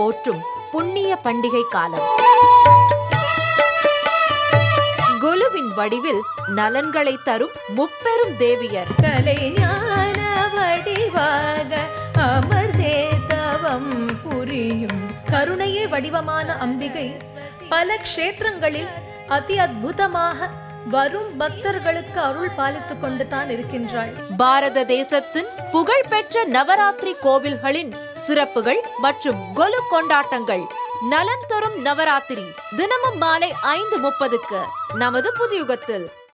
போற்றும் புண்ணிய பண்டிகை காலம் குலுவின் வடிவில் நலன்களை தரும் முப்பெரும் தேவியர் கலைஞான வடிவாக அமர்ந்தே தவம் புரியும் கருணையே வடிவமான அம்பிகை பல க்ஷேத்திரங்களில் அதி அத்புதமாக வரும் பக்தர்களுக்கு அருள் பாலித்துக் கொண்டு தான் இருக்கின்றாள் பாரத தேசத்தின் புகழ்பெற்ற நவராத்திரி கோவில்களின் சிறப்புகள் மற்றும் கொலு கொண்டாட்டங்கள் நலன் தரும் நவராத்திரி தினமும் மாலை ஐந்து முப்பதுக்கு நமது புதியுகத்தில்